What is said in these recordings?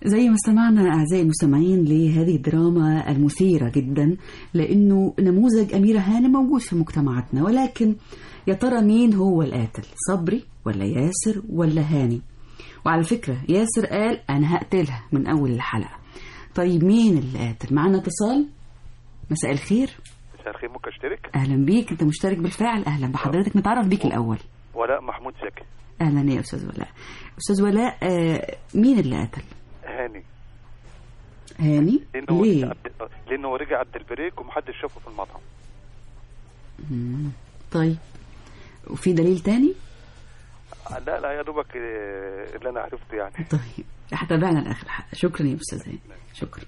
زي ما سمعنا أعزائي المستمعين لهذه الدراما المثيرة جدا لأنه نموذج أميرة هانم موجود في مجتمعاتنا ولكن يا ترى مين هو القاتل صبري ولا ياسر ولا هاني وعلى فكرة ياسر قال أنا هقتلها من أول الحلقة طيب مين اللي قاتل معنا اتصال مساء الخير مساء الخير ممكن اشترك أهلا بيك أنت مشترك بالفعل أهلا بحضرتك نتعرف بيك الأول ولاء محمود زكي أهلا يا أستاذ ولاء أستاذ ولاء آه، مين اللي قتل هاني هاني لانه هو ليه رجع عبد- لانه هو رجع عبد البريك ومحدش شافه في المطعم مم. طيب وفي دليل تاني لا لا يا دوبك آه، اللي انا عرفته يعني طيب هتابعنا لاخر الحلقه شكرا يا استاذ هاني شكرا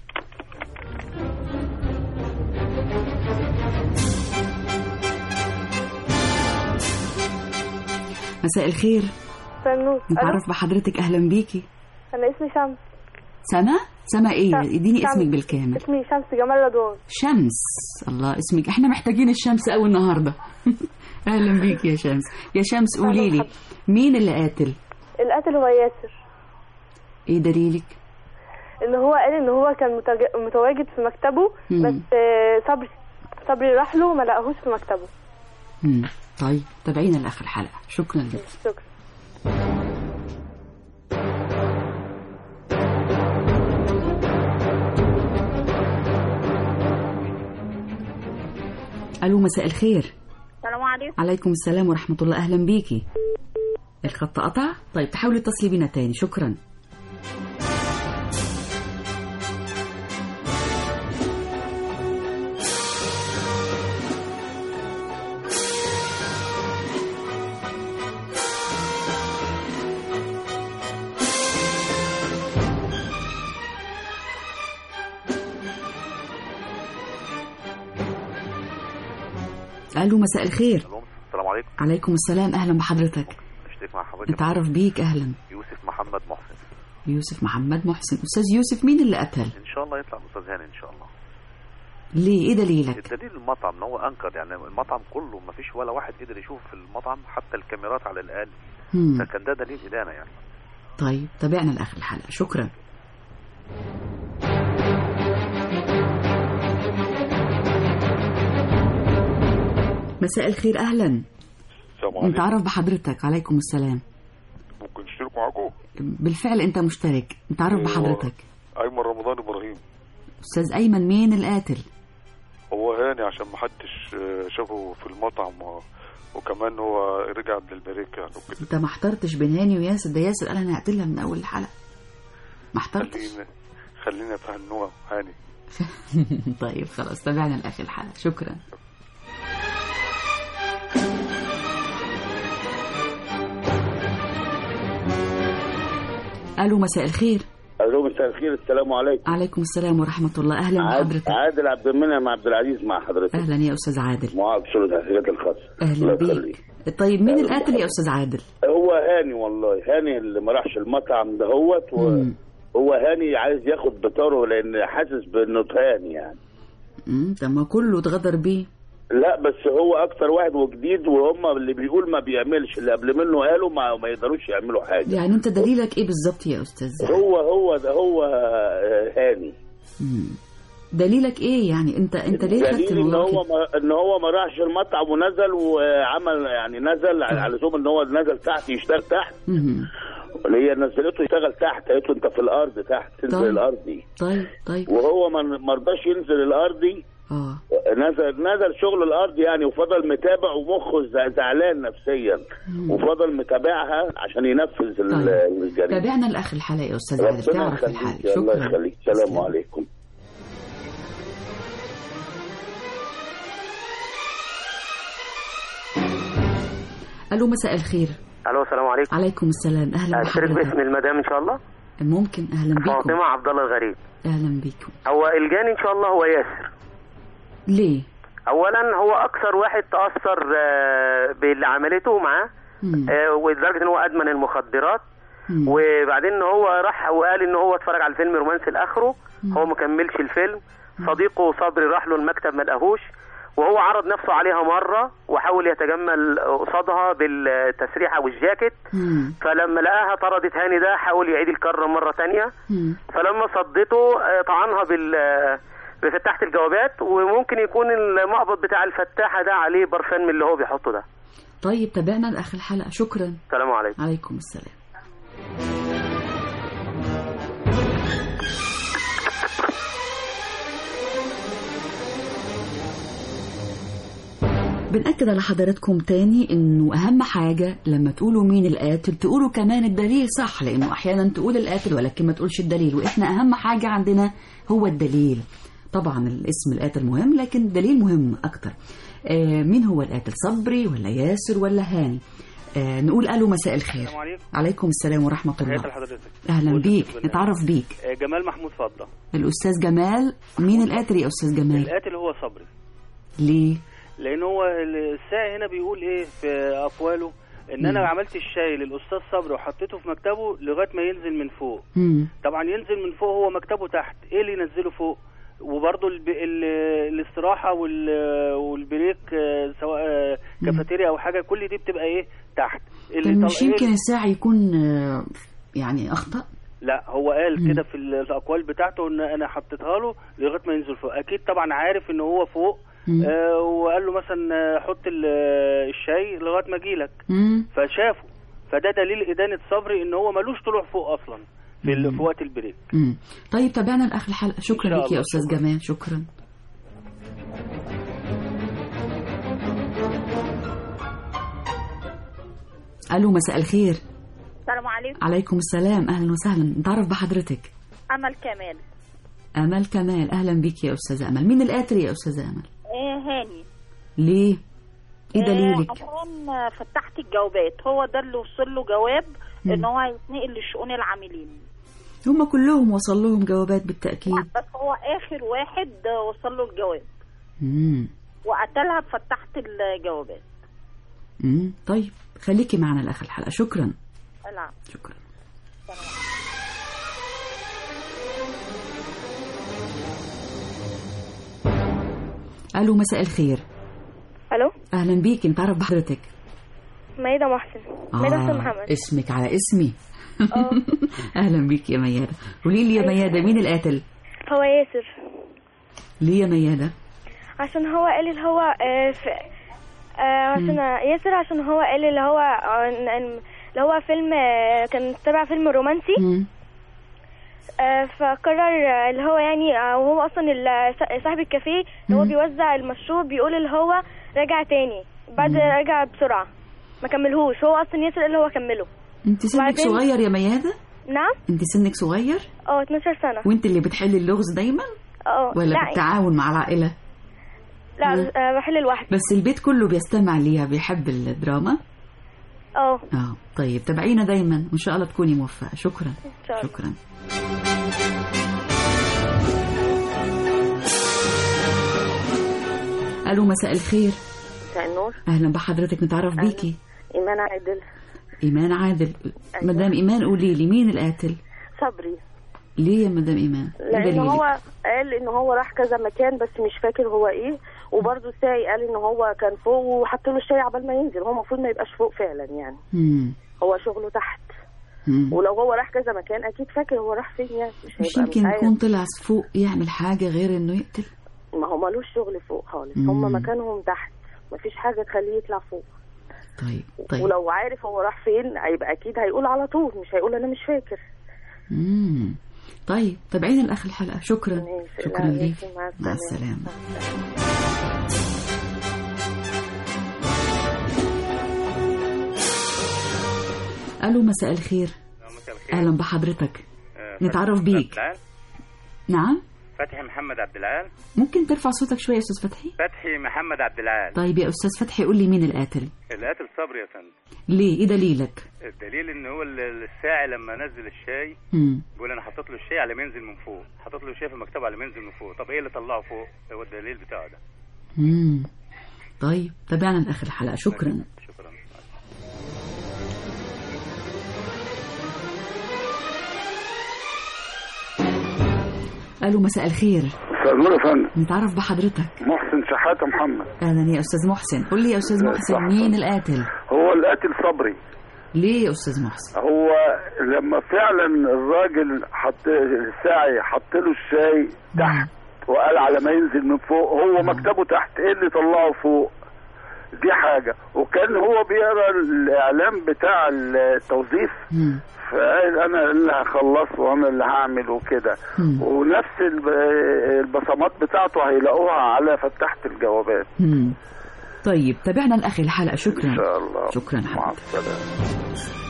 مساء الخير فنوس نتعرف بحضرتك اهلا بيكي انا اسمي شمس سما سما ايه شمس. اديني شمس. اسمك بالكامل اسمي شمس جمال رضوان شمس الله اسمك احنا محتاجين الشمس قوي النهارده اهلا بيك يا شمس يا شمس قولي لي مين اللي قاتل القاتل هو ياسر ايه دليلك ان هو قال ان هو كان متج- متواجد في مكتبه مم. بس آه، صبري صبري راح له ما لقاهوش في مكتبه مم. طيب تابعينا لاخر الحلقه شكرا لك شكرا الو مساء الخير السلام عليكم عليكم السلام ورحمه الله اهلا بيكي الخط قطع طيب تحاولي تتصلي بينا تاني شكرا الو مساء الخير السلام عليكم عليكم السلام اهلا بحضرتك اشترك مع حضرتك نتعرف بيك اهلا يوسف محمد محسن يوسف محمد محسن استاذ يوسف مين اللي قتل ان شاء الله يطلع الاستاذ هاني ان شاء الله ليه ايه دليلك الدليل المطعم ان هو انكر يعني المطعم كله ما فيش ولا واحد قدر يشوف في المطعم حتى الكاميرات على الاقل مم. ده كان ده دليل ادانه يعني طيب تابعنا لاخر الحلقه شكرا مساء الخير اهلا السلام عليكم نتعرف بحضرتك عليكم السلام ممكن اشترك معاكم بالفعل انت مشترك نتعرف بحضرتك ايمن رمضان ابراهيم استاذ ايمن مين القاتل هو هاني عشان ما حدش آه، شافه في المطعم و- وكمان هو رجع عبد البريك يعني وكده انت ما احترتش بين هاني وياسر ده ياسر قال انا هقتلها من اول الحلقه ما احترتش خلينا خلينا فهنوها هاني طيب خلاص تابعنا لاخر الحلقه شكرا الو مساء الخير الو مساء الخير السلام عليكم عليكم السلام ورحمه الله اهلا عاد- بحضرتك عادل عبد المنعم عبد العزيز مع حضرتك اهلا يا استاذ عادل معاق شؤون التحقيقات الخاصه اهلا الله يخليك. بيك طيب مين القاتل يا استاذ عادل هو هاني والله هاني اللي ما راحش المطعم دهوت مم. وهو هاني عايز ياخد بطاره لان حاسس بانه هاني يعني امم طب ما كله اتغدر بيه لا بس هو اكتر واحد وجديد وهم اللي بيقول ما بيعملش اللي قبل منه قالوا ما, ما يقدروش يعملوا حاجه يعني انت دليلك ايه بالظبط يا استاذ هو هو ده هو آه، هاني مم. دليلك ايه يعني انت انت ليه خدت دليل ان الموضوع هو كده؟ ما ان هو ما راحش المطعم ونزل وعمل يعني نزل على على لزوم ان هو نزل تحت يشتغل تحت مهم. اللي هي نزلته يشتغل تحت قالت له انت في الارض تحت تنزل طيب. الارضي طيب طيب وهو ما ما رضاش ينزل الارضي اه نزل نزل شغل الارض يعني وفضل متابع ومخه ز- زعلان نفسيا وفضل متابعها عشان ينفذ ال- طيب. الجريمه تابعنا لاخر الحلقه يا استاذ عادل ربنا تعرف يخليك الحال الله شكرا يخليك السلام عليكم الو مساء الخير الو السلام عليكم عليكم السلام اهلا اشترك بحضرتك باسم المدام ان شاء الله ممكن اهلا بيكم فاطمه عبد الله الغريب اهلا بيكم هو الجاني ان شاء الله هو ياسر ليه اولا هو اكثر واحد تاثر آه، باللي عملته معاه مم. آه، ولدرجه ان هو ادمن المخدرات مم. وبعدين ان هو راح وقال ان هو اتفرج على الفيلم رومانسي لاخره مم. هو ما كملش الفيلم صديقه صبري راح له المكتب ما لقاهوش وهو عرض نفسه عليها مرة وحاول يتجمل قصادها بالتسريحة والجاكيت مم. فلما لقاها طردت هاني ده حاول يعيد الكرة مرة تانية مم. فلما صدته آه، طعنها بال بفتحة الجوابات وممكن يكون المقبض بتاع الفتاحة ده عليه برفان من اللي هو بيحطه ده طيب تابعنا لآخر الحلقة شكرا السلام عليكم عليكم السلام بنأكد على حضراتكم تاني انه اهم حاجة لما تقولوا مين القاتل تقولوا كمان الدليل صح لانه احيانا تقول القاتل ولكن ما تقولش الدليل واحنا اهم حاجة عندنا هو الدليل طبعا الاسم القاتل مهم لكن الدليل مهم اكتر آه مين هو القاتل صبري ولا ياسر ولا هاني آه نقول الو مساء الخير السلام عليكم عليكم السلام ورحمة تحياتي الله لحضرتك اهلا وأنت بيك بالله. نتعرف بيك آه، جمال محمود فضة الاستاذ جمال مين القاتل يا استاذ جمال القاتل هو صبري ليه لان هو الساعي هنا بيقول ايه في اقواله ان انا مم. عملت الشاي للاستاذ صبري وحطيته في مكتبه لغايه ما ينزل من فوق مم. طبعا ينزل من فوق هو مكتبه تحت ايه اللي ينزله فوق وبرضه الب... ال... الاستراحه وال... والبريك آه، سواء آه، مم. كافيتيريا او حاجه كل دي بتبقى ايه تحت طب مش طل- يمكن إيه- الساعي يكون آه، يعني اخطأ لا هو قال مم. كده في ال- الاقوال بتاعته ان انا حطيتها له لغايه ما ينزل فوق اكيد طبعا عارف ان هو فوق مم. آه وقال له مثلا آه، حط ال- آه، الشاي لغايه ما اجيلك مم. فشافه فده دليل ادانه صبري ان هو ملوش طلوع فوق اصلا في, ال- مم. في وقت البريك مم. طيب تابعنا لاخر الحلقه شكرا إن شاء لك يا الله، استاذ شكراً. جمال شكرا الو مساء الخير السلام عليكم عليكم السلام اهلا وسهلا نتعرف بحضرتك امل كمال امل كمال اهلا بيك يا استاذه امل مين القاتل يا استاذه امل ايه هاني ليه ايه آه، دليلك عشان فتحت الجوابات هو ده اللي وصل له جواب مم. ان هو هيتنقل لشؤون العاملين هم كلهم وصل لهم جوابات بالتاكيد بس هو اخر واحد وصل له الجواب مم. وقتلها بفتحت الجوابات مم. طيب خليكي معنا لاخر الحلقه شكرا نعم شكرا الو مساء الخير الو اهلا بيك نتعرف بحضرتك ميادة محسن ميادة محسن محمد اسمك على اسمي اه اهلا بيك يا ميادة قولي لي يا ميادة مين القاتل هو ياسر ليه يا ميادة عشان هو قال اللي هو آه في آه عشان ياسر عشان هو قال اللي هو آه، إن- إن- اللي هو فيلم آه، كان تبع فيلم رومانسي مم. آه، فقرر آه، اللي هو يعني آه، وهو اصلا ال- ص- صاحب الكافيه اللي هو مم. بيوزع المشروب بيقول اللي هو رجع تاني بعد مم. رجع بسرعة ما كملهوش هو اصلا ياسر اللي هو كمله انت سنك وبعدين- صغير يا ميادة نعم انت سنك صغير اه 12 سنة وانت اللي بتحلي اللغز دايما اه ولا لا بالتعاون مع العائلة لا مم. آه، بحل لوحدي بس البيت كله بيستمع ليها بيحب الدراما اه اه طيب تابعينا دايما وان شاء الله تكوني موفقة شكرا ان شاء الله شكرا الو مساء الخير مساء النور اهلا بحضرتك نتعرف أهلا. بيكي ايمان عادل ايمان عادل أيوة. مدام ايمان قولي لي مين القاتل صبري ليه يا مدام ايمان إيه لان دليلك؟ هو قال ان هو راح كذا مكان بس مش فاكر هو ايه وبرده الساعي قال ان هو كان فوق وحط له الشاي عبال ما ينزل هو المفروض ما يبقاش فوق فعلا يعني مم. هو شغله تحت مم. ولو هو راح كذا مكان اكيد فاكر هو راح فين يعني مش, مش هيبقى يمكن عارف. يكون طلع فوق يعمل حاجة غير انه يقتل ما هو ملوش شغل فوق خالص مم. هم مكانهم تحت مفيش حاجه تخليه يطلع فوق طيب طيب ولو عارف هو راح فين هيبقى اكيد هيقول على طول مش هيقول انا مش فاكر مم. طيب تابعينا لاخر الحلقة شكرا ماشي. شكرا لا، ليك ماشي. مع مع السلامة. السلامة الو مساء الخير مساء الخير اهلا بحضرتك آه، نتعرف فتحي بيك. عبد العال. نعم فتحي محمد عبد العال ممكن ترفع صوتك شوية يا استاذ فتحي فتحي محمد عبد العال طيب يا استاذ فتحي قول لي مين القاتل القاتل صبري يا فندم ليه ايه دليلك الدليل ان هو ال- الساعي لما نزل الشاي مم. بيقول انا حطيت له الشاي على ما ينزل من فوق حطيت له الشاي في مكتبه على ما ينزل من فوق طب ايه اللي طلعه فوق هو الدليل بتاعه ده مم. طيب تابعنا لاخر الحلقة شكرا شكرا الو مساء الخير استاذ نور يا فندم نتعرف بحضرتك محسن شحاته محمد اهلا يا استاذ محسن قول لي يا استاذ محسن مين القاتل هو القاتل صبري ليه يا استاذ محسن هو لما فعلا الراجل حط الساعي حط له الشاي تحت وقال على ما ينزل من فوق هو مكتبه تحت ايه اللي طلعه فوق دي حاجة وكان هو بيقرا الإعلام بتاع التوظيف فقال أنا اللي هخلص وأنا اللي هعمل وكده ونفس الب- البصمات بتاعته هيلاقوها على فتحة الجوابات مم. طيب تابعنا لاخر الحلقه شكرا إن شاء الله شكرا مع حبيبي السلامة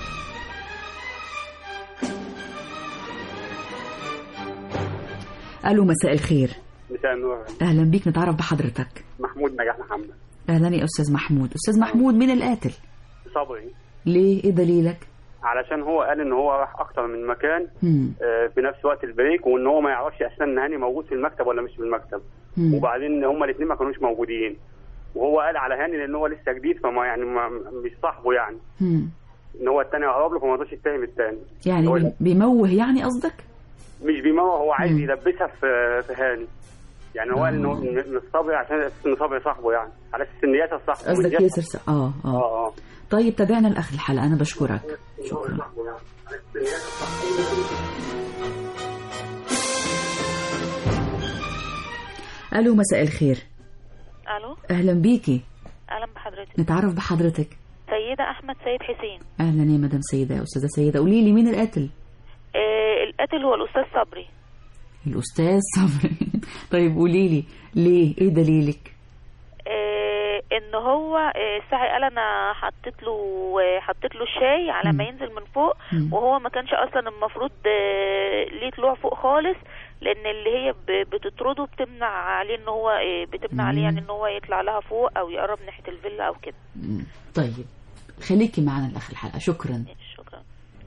الو مساء الخير مساء النور اهلا بيك نتعرف بحضرتك محمود نجاح محمد اهلا يا استاذ محمود استاذ محمود مين القاتل صبري ليه ايه دليلك علشان هو قال ان هو راح اكتر من مكان مم. آه، في نفس وقت البريك وان هو ما يعرفش اساسا ان هاني موجود في المكتب ولا مش في المكتب مم. وبعدين هما الاثنين ما كانوش موجودين وهو قال على هاني لان هو لسه جديد فما يعني ما مش صاحبه يعني مم. ان هو الثاني قرب له فما رضاش يتهم الثاني يعني هو بي- بيموه يعني قصدك مش بيموه هو عايز يلبسها في في هاني يعني هو قال انه ان إن صبري عشان اساس ان صبري صاحبه يعني على اساس ان ياسر صاحبه قصدك وإن ياسر س... اه اه اه اه طيب تابعنا لاخر الحلقه انا بشكرك شكرا الو مساء الخير الو اهلا بيكي اهلا بحضرتك نتعرف بحضرتك سيدة احمد سيد حسين اهلا يا مدام سيده يا استاذه سيده قولي لي مين القاتل آه القاتل هو الاستاذ صبري الاستاذ صبري طيب قولي لي ليه ايه دليلك آه ان هو آه الساعي قال انا حطيت له آه حطيت له الشاي على ما ينزل من فوق مم. وهو ما كانش اصلا المفروض آه ليه طلوع فوق خالص لان اللي هي ب- بتطرده بتمنع عليه ان هو آه بتمنع عليه يعني ان هو يطلع لها فوق او يقرب ناحيه الفيلا او كده مم. طيب خليكي معنا لاخر الحلقه شكرا شكرا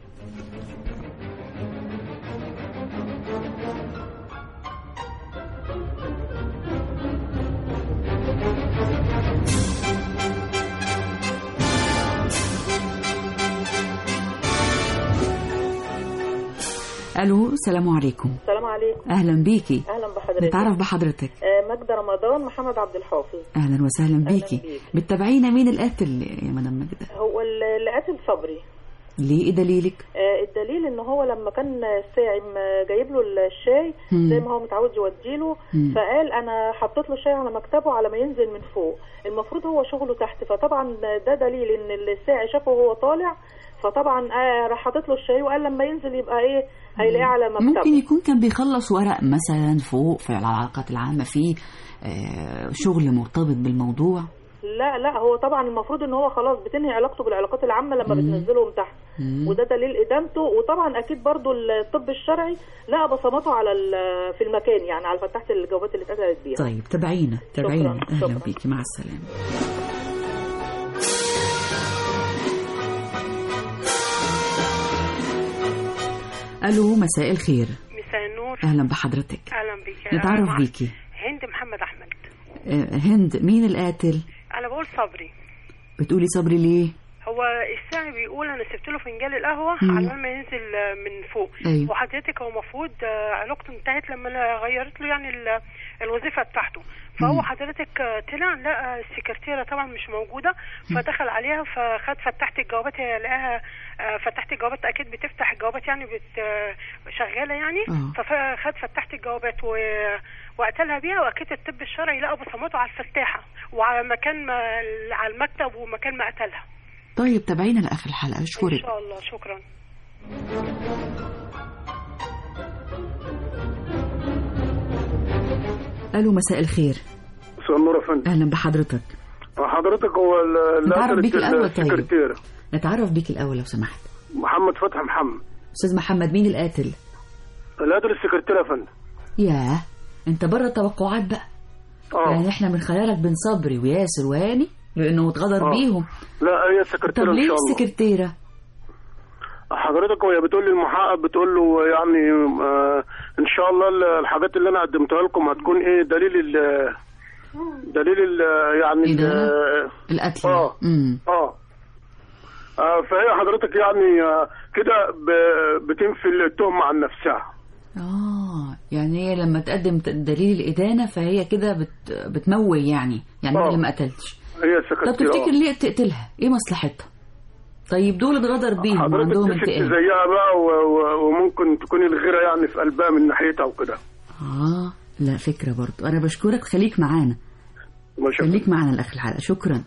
الو السلام عليكم السلام عليكم اهلا بيكي اهلا بحضرتك نتعرف بحضرتك آه، ماجدة رمضان محمد عبد الحافظ اهلا وسهلا بيكي بيك. بتتابعينا مين القاتل يا مدام ماجده هو ال- اللي قاتل صبري ليه ايه دليلك آه، الدليل ان هو لما كان الساعي م- جايب له الشاي مم. زي ما هو متعود يوديله مم. فقال انا حطيت له شاي على مكتبه على ما ينزل من فوق المفروض هو شغله تحت فطبعا ده دليل ان الساعي شافه وهو طالع فطبعا آه، راح حاطط له الشاي وقال لما ينزل يبقى ايه هيلاقيه على مكتبه ممكن يكون كان بيخلص ورق مثلا فوق في العلاقات العامه في آه، شغل مرتبط بالموضوع لا لا هو طبعا المفروض ان هو خلاص بتنهي علاقته بالعلاقات العامه لما مم. بتنزلهم تحت مم. وده دليل ادانته وطبعا اكيد برضو الطب الشرعي لقى بصماته على ال- في المكان يعني على فتحه الجوابات اللي اتقتلت بيها طيب تابعينا تابعينا شكراً، اهلا شكراً. بيكي مع السلامه الو مساء الخير مساء النور اهلا بحضرتك اهلا بيك نتعرف أنا مع- بيكي هند محمد احمد آه، هند مين القاتل انا بقول صبري بتقولي صبري ليه هو الساعي بيقول انا سبت له فنجان القهوه مم. على ما ينزل آه، من فوق أيوة. وحضرتك هو المفروض آه، علاقته انتهت لما انا غيرت له يعني ال- الوظيفه بتاعته فهو مم. حضرتك آه، طلع لقى السكرتيره طبعا مش موجوده فدخل عليها فخد فتحت الجوابات هي لقاها آه، فتحت الجوابات اكيد بتفتح الجوابات يعني بت آه، شغاله يعني آه. فخد فتحت الجوابات و وقتلها بيها واكيد الطب الشرعي لقى بصماته على الفتاحه وعلى مكان ما على المكتب ومكان ما قتلها طيب تابعينا لاخر الحلقه ان اشكرك شاء الله شكرا الو مساء الخير مساء النور يا فندم اهلا بحضرتك حضرتك هو ال- اللي نتعرف قتلت بيك الاول طيب السكرتيرة نتعرف بيك الاول لو سمحت محمد فتحي محمد استاذ محمد مين القاتل اللي قتل السكرتيرة يا فندم ياه انت بره التوقعات بقى اه يعني احنا من خيالك بين صبري وياسر وهاني لانه اتغدر آه. بيهم لا هي طب السكرتيرة ان ليه شاء الله السكرتيره حضرتك وهي بتقول لي المحقق بتقول له يعني آه ان شاء الله ال- الحاجات اللي انا قدمتها لكم هتكون ايه دليل ال دليل ال يعني إيه ده؟ ال- القتل اه امم اه آه، فهي حضرتك يعني آه، كده ب- بتنفي التهمة عن نفسها اه يعني هي لما تقدم ت- دليل الإدانة فهي كده بت... بتمول يعني يعني أنا آه. اللي ما قتلتش هي طب السكرتيرة تفتكر ليه تقتلها ايه مصلحتها طيب دول اتغدر بيهم حضرتك وعندهم تفت انتقام زيها بقى و... و... وممكن تكون الغيرة يعني في قلبها من ناحيتها وكده اه لا فكرة برضو انا بشكرك خليك معانا خليك معانا لاخر الحلقة شكرا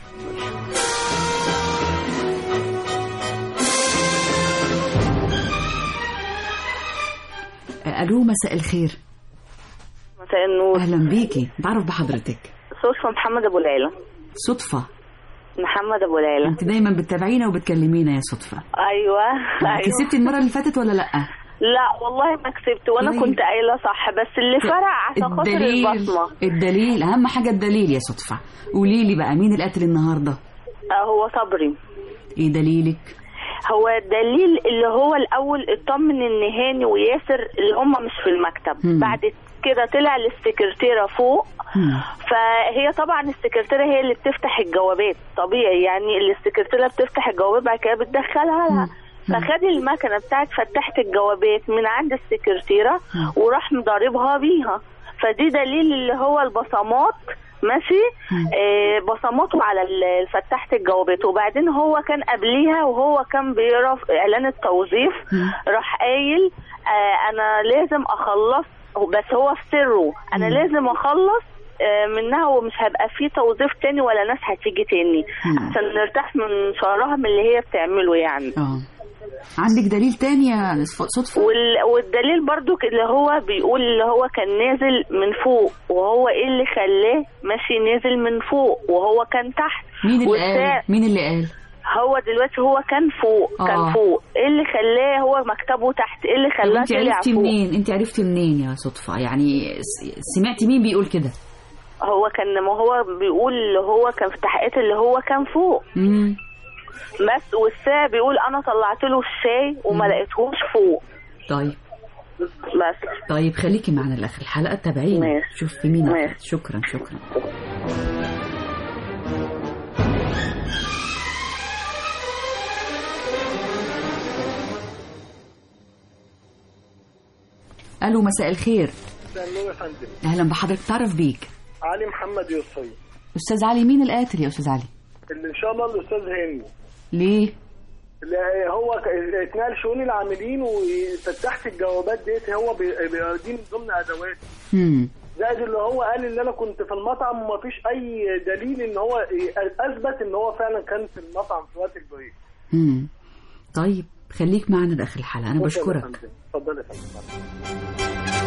آه، الو مساء الخير مساء النور اهلا بيكي نتعرف بحضرتك صدفة محمد أبو العيلة صدفة محمد أبو العيلة انت دايما بتتابعينا وبتكلمينا يا صدفة أيوة أيوة كسبتي المرة اللي فاتت ولا لا لا والله ما كسبت وأنا طيب. كنت قايلة صح بس اللي فرق عشان خاطر الدليل البصمة الدليل اهم حاجة الدليل يا صدفة قولي لي بقى مين القاتل النهاردة آه، هو صبري ايه دليلك هو الدليل اللي هو الأول اطمن إن هاني وياسر اللي هم مش في المكتب مم. بعد كده طلع السكرتيرة فوق فهي طبعا السكرتيرة هي اللي بتفتح الجوابات طبيعي يعني اللي السكرتيرة بتفتح الجوابات بعد كده بتدخلها لها فخد المكنة بتاعت فتحت الجوابات من عند السكرتيرة وراح مضاربها بيها فدي دليل اللي هو البصمات ماشي آه بصماته على ال- فتحت الجوابات وبعدين هو كان قبليها وهو كان بيقرا في اعلان التوظيف راح قايل آه انا لازم اخلص بس هو في سره انا لازم اخلص آه، منها ومش هيبقى فيه توظيف تاني ولا ناس هتيجي تاني عشان نرتاح من شرها من اللي هي بتعمله يعني اه عندك دليل تاني يا صدفة وال... والدليل برضو ك- اللي هو بيقول اللي هو كان نازل من فوق وهو ايه اللي خلاه ماشي نازل من فوق وهو كان تحت مين اللي والساعة- قال مين اللي قال هو دلوقتي هو كان فوق آه. كان فوق ايه اللي خلاه هو مكتبه تحت ايه اللي طب خلاه انت طلع عرفتي فوق منين انت عرفتي منين يا صدفة يعني س- سمعتي مين بيقول كده هو كان ما هو بيقول اللي هو كان في تحقيقات اللي هو كان فوق امم بس والساعة بيقول انا طلعت له الشاي وما لقيتهوش فوق طيب بس طيب خليكي معنا لاخر الحلقة تابعينا ماشي. شوفي مين ماشي. أخذ. شكرا شكرا الو مساء الخير النور يا فندم اهلا بحضرتك تعرف بيك علي محمد يسري استاذ علي مين القاتل يا استاذ علي اللي ان شاء الله الاستاذ هاني ليه اللي هو ك- اتنقل شؤون العاملين وفتحت الجوابات ديت هو بي- بي- دي من ضمن ادوات امم زائد اللي هو قال ان انا كنت في المطعم ومفيش اي دليل ان هو اثبت ان هو فعلا كان في المطعم في وقت البريك امم طيب خليك معنا لاخر الحلقة انا اتفضل يا بشكرك فندم. اتفضل يا فندم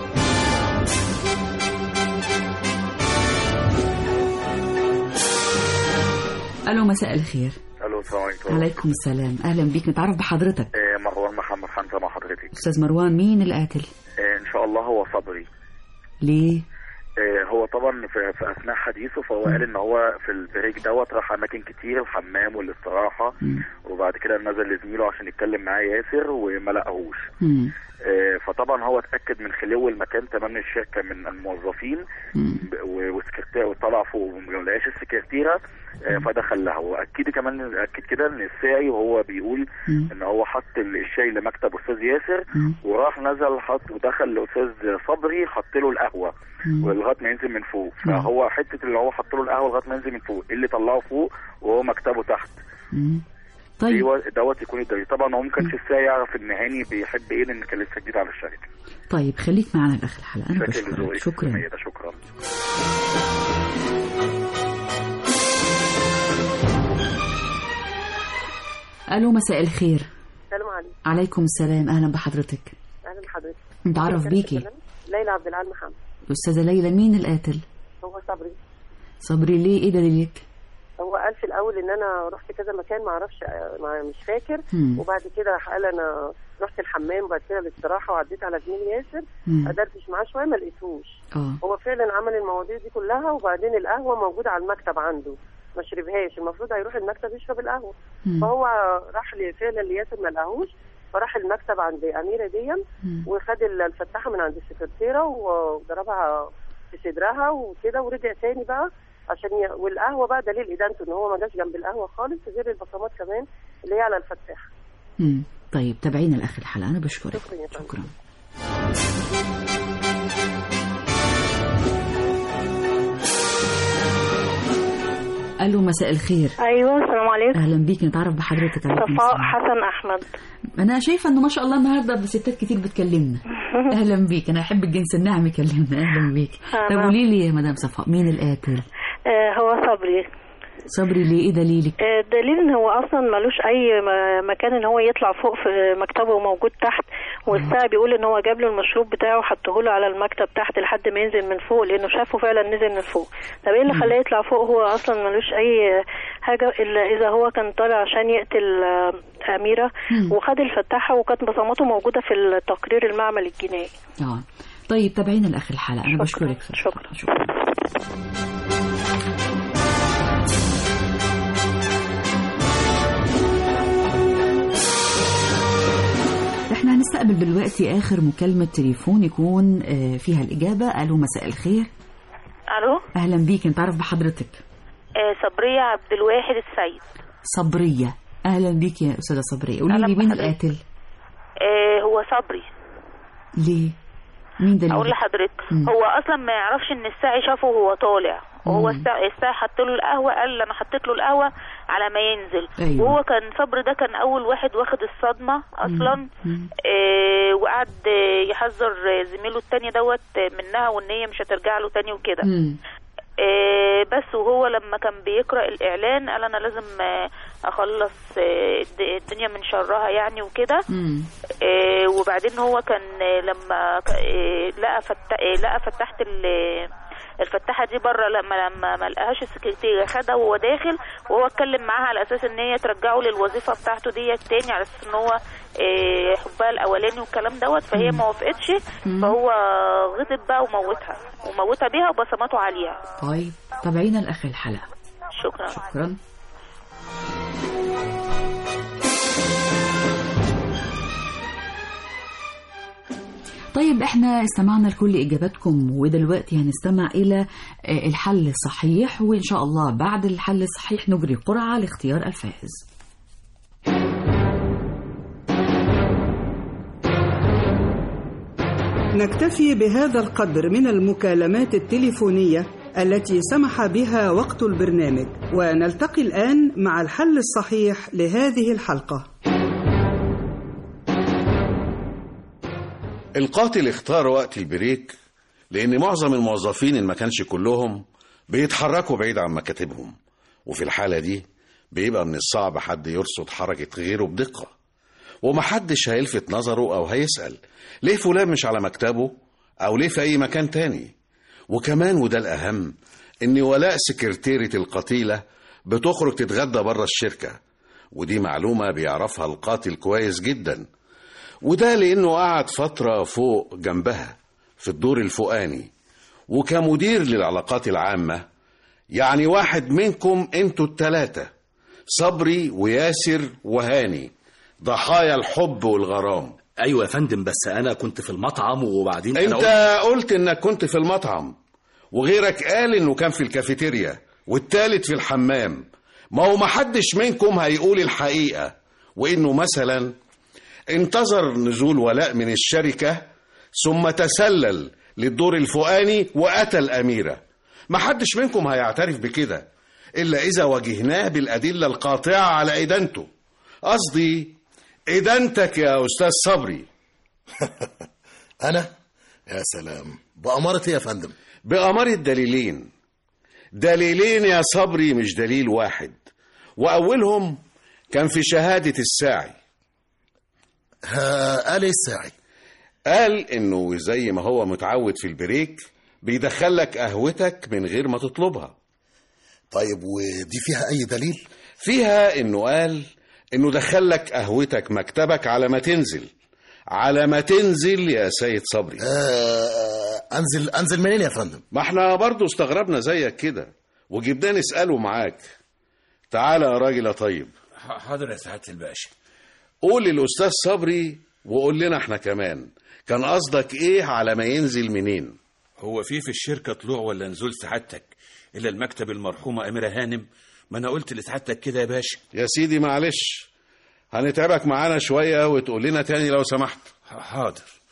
الو مساء الخير الو السلام عليكم عليكم السلام اهلا بيك نتعرف بحضرتك آه، مروان محمد حمزه مع حضرتك استاذ مروان مين القاتل آه، ان شاء الله هو صبري ليه آه، هو طبعا في, في اثناء حديثه فهو قال ان هو في البريك دوت راح اماكن كتير الحمام والاستراحه وبعد كده نزل لزميله عشان يتكلم معاه ياسر وما لقاهوش مم. آه، فطبعا هو اتاكد من خلو المكان تمام الشركه من الموظفين ب- و- والسكرتير وطلع فوق وما لقاش السكرتيره آه، فدخل لها واكد كمان اكد كده ان الساعي وهو بيقول ان هو حط ال- الشاي لمكتب استاذ ياسر وراح نزل حط ودخل لاستاذ صبري حط له القهوه ولغايه ما ينزل من فوق فهو حته اللي هو حط له القهوه لغايه ما ينزل من فوق اللي طلعه فوق وهو مكتبه تحت مم. طيب دي- دوت يكون الدليل طبعا هو ما كانش الساعي يعرف ان هاني بيحب ايه لان كان لسه جديد على الشركه طيب خليك معنا لاخر الحلقة انا شكرا بشكرك لذوقك شكرا سمية، شكرا الو مساء الخير السلام عليكم عليكم السلام اهلا بحضرتك اهلا بحضرتك نتعرف بيكي ليلى عبد العال محمد الاستاذة ليلى مين القاتل هو صبري صبري ليه ايه دليلك هو قال في الاول ان انا رحت كذا مكان ما اعرفش ما مش فاكر مم. وبعد كده راح قال انا رحت الحمام وبعد كده الاستراحه وعديت على زميلي ياسر مم. ادردش معاه شويه ما لقيتهوش اه هو فعلا عمل المواضيع دي كلها وبعدين القهوه موجوده على المكتب عنده ما شربهاش المفروض هيروح المكتب يشرب القهوه مم. فهو راح ل- فعلا لياسر ما لقاهوش فراح المكتب عند اميره دي وخد ال- الفتاحه من عند السكرتيره وضربها في صدرها وكده ورجع تاني بقى عشان ي... والقهوه بقى دليل ادانته ان هو ما جاش جنب القهوه خالص غير البصمات كمان اللي هي على الفتاحه مم. طيب تابعينا لاخر الحلقة انا بشكرك شكرا يا فندم. شكرا الو مساء الخير ايوه السلام عليكم اهلا بيك نتعرف بحضرتك عليكم صفاء السلام. حسن احمد انا شايفه انه ما شاء الله النهارده ستات كتير بتكلمنا اهلا بيك انا احب الجنس الناعم يكلمنا اهلا بيك أنا- طب قولي لي يا مدام صفاء مين القاتل آه هو صبري صبري ليه ايه دليلك آه دليل ان هو اصلا ملوش اي م- مكان ان هو يطلع فوق في مكتبه وموجود تحت والساعة بيقول ان هو جاب له المشروب بتاعه وحطه له على المكتب تحت لحد ما ينزل من فوق لانه شافه فعلا نزل من فوق طب ايه اللي خلاه يطلع فوق هو اصلا ملوش اي حاجة الا اذا هو كان طالع عشان يقتل آه، اميرة وخد الفتاحة وكانت بصماته موجودة في التقرير المعمل الجنائي اه طيب تابعينا لاخر الحلقه انا بشكرك شكرا شكرا احنا هنستقبل دلوقتي اخر مكالمه تليفون يكون آه، فيها الاجابه الو مساء الخير الو اهلا بيك نتعرف بحضرتك آه صبرية عبد الواحد السيد صبريه اهلا بيك يا استاذه صبريه قولي أهلا لي مين بحضرتك. القاتل آه هو صبري ليه مين دليل اقول لحضرتك مم. هو اصلا ما يعرفش ان الساعي شافه وهو طالع وهو مم. الساعي الساعي حط له القهوه قال انا حطيت له القهوه على ما ينزل أيوة. وهو كان صبري ده كان اول واحد واخد الصدمه اصلا مم. آه وقعد آه، يحذر آه، زميله التاني دوت آه، منها وان هي مش هترجع له تاني وكده مم. آه، بس وهو لما كان بيقرأ الإعلان قال أنا لازم آه، أخلص آه، الد- الدنيا من شرها يعني وكده مم. آه، وبعدين هو كان آه، لما ك- آه، لقى فت... آه، لقى فتحت ال- الفتاحة دي بره لما لما ما لقاهاش السكرتيرة خدها وهو داخل وهو اتكلم معاها على اساس ان هي ترجعه للوظيفة بتاعته ديت تاني على اساس ان هو آه، حبها الاولاني والكلام دوت فهي ما وافقتش مم. فهو غضب بقى وموتها وموتها بيها وبصماته عليها طيب تابعينا لاخر الحلقه شكرا شكرا طيب احنا استمعنا لكل اجاباتكم ودلوقتي هنستمع الى آه، الحل الصحيح وان شاء الله بعد الحل الصحيح نجري قرعه لاختيار الفائز نكتفي بهذا القدر من المكالمات التليفونية التي سمح بها وقت البرنامج ونلتقي الآن مع الحل الصحيح لهذه الحلقة القاتل اختار وقت البريك لأن معظم الموظفين إن ما كانش كلهم بيتحركوا بعيد عن مكاتبهم وفي الحالة دي بيبقى من الصعب حد يرصد حركة غيره بدقة ومحدش هيلفت نظره أو هيسأل ليه فلان مش على مكتبه أو ليه في أي مكان تاني وكمان وده الأهم إن ولاء سكرتيرة القتيلة بتخرج تتغدى بره الشركة ودي معلومة بيعرفها القاتل كويس جدا وده لأنه قعد فترة فوق جنبها في الدور الفوقاني وكمدير للعلاقات العامة يعني واحد منكم انتوا التلاتة صبري وياسر وهاني ضحايا الحب والغرام ايوه يا فندم بس انا كنت في المطعم وبعدين انت أنا قلت انك كنت في المطعم وغيرك قال انه كان في الكافيتيريا والتالت في الحمام ما هو محدش منكم هيقول الحقيقة وانه مثلا انتظر نزول ولاء من الشركة ثم تسلل للدور الفوقاني وقتل أميرة محدش منكم هيعترف بكده إلا إذا واجهناه بالأدلة القاطعة على إدانته قصدي إدانتك يا أستاذ صبري أنا؟ يا سلام بأمارة إيه يا فندم؟ بأمارة دليلين دليلين يا صبري مش دليل واحد وأولهم كان في شهادة الساعي قال إيه الساعي؟ قال إنه زي ما هو متعود في البريك بيدخلك قهوتك من غير ما تطلبها طيب ودي فيها أي دليل؟ فيها إنه قال إنه دخلك قهوتك مكتبك على ما تنزل على ما تنزل يا سيد صبري آه أنزل أنزل منين يا فندم؟ ما احنا برضو استغربنا زيك كده وجبنا نسأله معاك تعالى يا راجل يا طيب حاضر يا سعاده الباشا قول للأستاذ صبري وقول لنا احنا كمان كان قصدك ايه على ما ينزل منين هو في في الشركه طلوع ولا نزول سعادتك الى المكتب المرحومه اميره هانم ما انا قلت لسعادتك كده يا باشا يا سيدي معلش هنتعبك معانا شوية وتقول لنا تاني لو سمحت حاضر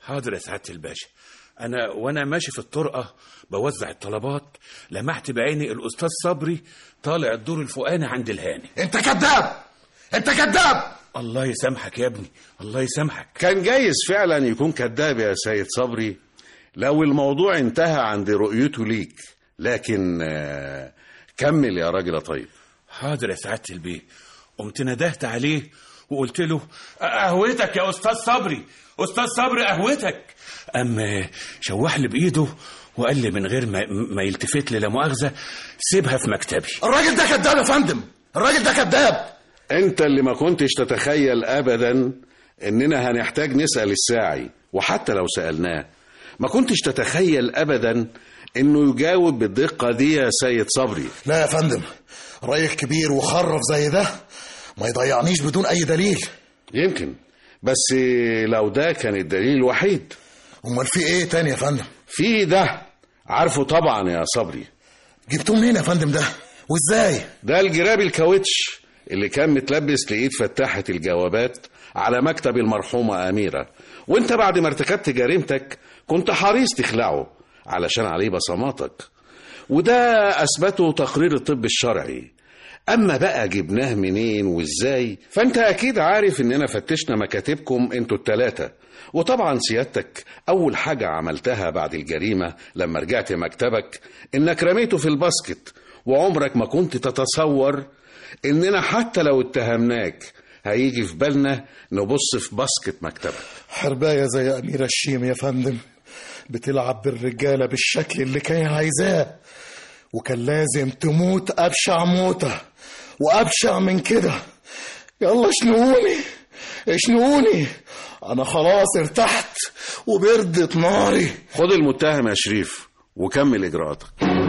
حاضر يا سعاده الباشا انا وانا ماشي في الطرقه بوزع الطلبات لمحت بعيني الاستاذ صبري طالع الدور الفوقاني عند الهاني انت كذاب انت كذاب الله يسامحك يا ابني الله يسامحك كان جايز فعلا يكون كذاب يا سيد صبري لو الموضوع انتهى عند رؤيته ليك لكن آه، كمل يا راجل يا طيب حاضر يا سعاده البيه قمت ندهت عليه وقلت له قهوتك يا استاذ صبري استاذ صبري قهوتك قام شوح لي بايده وقال لي من غير ما, ما يلتفت لي لا مؤاخذه سيبها في مكتبي الراجل ده كذاب يا فندم الراجل ده كذاب انت اللي ما كنتش تتخيل ابدا اننا هنحتاج نسأل الساعي وحتى لو سألناه ما كنتش تتخيل ابدا انه يجاوب بالدقة دي يا سيد صبري لا يا فندم رايك كبير وخرف زي ده ما يضيعنيش بدون اي دليل يمكن بس لو ده كان الدليل الوحيد امال في ايه تاني يا فندم في ده عارفه طبعا يا صبري جبتوه منين يا فندم ده وازاي ده الجراب الكاوتش اللي كان متلبس لإيد فتاحة الجوابات على مكتب المرحومة أميرة وانت بعد ما ارتكبت جريمتك كنت حريص تخلعه علشان عليه بصماتك وده أثبته تقرير الطب الشرعي أما بقى جبناه منين وإزاي فأنت أكيد عارف إننا فتشنا مكاتبكم أنتوا التلاتة وطبعا سيادتك أول حاجة عملتها بعد الجريمة لما رجعت مكتبك إنك رميته في الباسكت وعمرك ما كنت تتصور إننا حتى لو اتهمناك هيجي في بالنا نبص في باسكت مكتبك حرباية زي أميرة الشيم يا فندم بتلعب بالرجالة بالشكل اللي كان عايزاه وكان لازم تموت أبشع موتة وأبشع من كده يلا اشنقوني اشنقوني أنا خلاص ارتحت وبردت ناري خد المتهم يا شريف وكمل إجراءاتك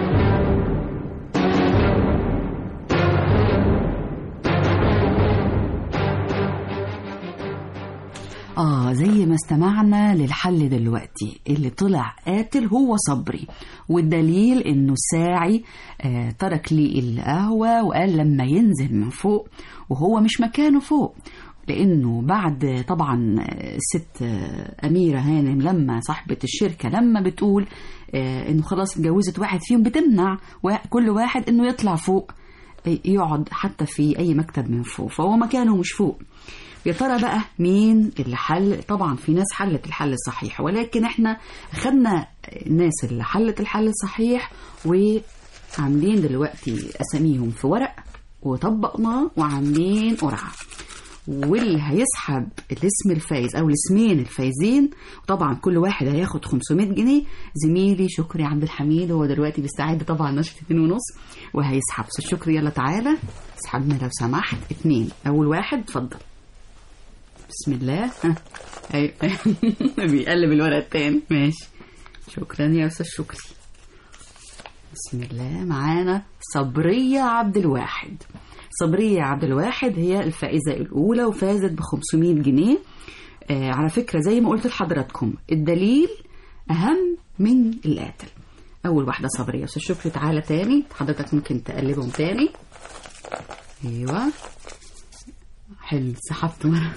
آه زي ما استمعنا للحل دلوقتي اللي طلع قاتل هو صبري والدليل إنه الساعي آه ترك لي القهوة وقال لما ينزل من فوق وهو مش مكانه فوق لأنه بعد طبعا الست آه، أميرة هانم لما صاحبة الشركة لما بتقول آه، إنه خلاص اتجوزت واحد فيهم بتمنع وا- كل واحد إنه يطلع فوق آه، يقعد حتى في أي مكتب من فوق فهو مكانه مش فوق يا ترى بقى مين اللي حل طبعا في ناس حلت الحل الصحيح ولكن احنا خدنا الناس اللي حلت الحل الصحيح وعاملين دلوقتي اساميهم في ورق وطبقناه وعاملين قرعه واللي هيسحب الاسم الفايز او الاسمين الفايزين طبعا كل واحد هياخد 500 جنيه زميلي شكري عبد الحميد هو دلوقتي بيستعد طبعا نشرة اتنين ونص وهيسحب استاذ شكري يلا تعالى اسحبنا لو سمحت اتنين اول واحد اتفضل بسم الله ها. أيوة. بيقلب الورق التاني ماشي شكرا يا استاذ شكري بسم الله معانا صبرية عبد الواحد صبرية عبد الواحد هي الفائزة الأولى وفازت ب 500 جنيه آه على فكرة زي ما قلت لحضراتكم الدليل أهم من القاتل أول واحدة صبرية أستاذ شكري تعالى تاني حضرتك ممكن تقلبهم تاني أيوة حلو سحبت مرة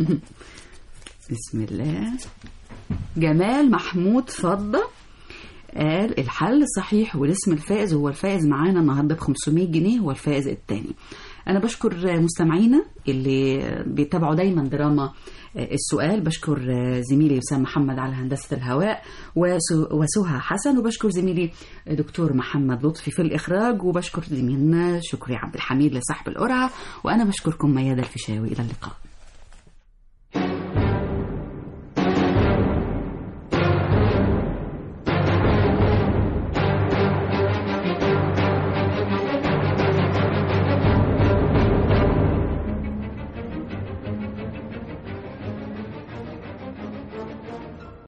بسم الله جمال محمود فضة قال الحل الصحيح والاسم الفائز هو الفائز معانا النهارده ب 500 جنيه هو الفائز الثاني انا بشكر مستمعينا اللي بيتابعوا دايما دراما السؤال بشكر زميلي وسام محمد على هندسه الهواء وسو- وسهى حسن وبشكر زميلي دكتور محمد لطفي في الاخراج وبشكر زميلنا شكري عبد الحميد لصاحب القرعه وانا بشكركم ميادة الفيشاوي الى اللقاء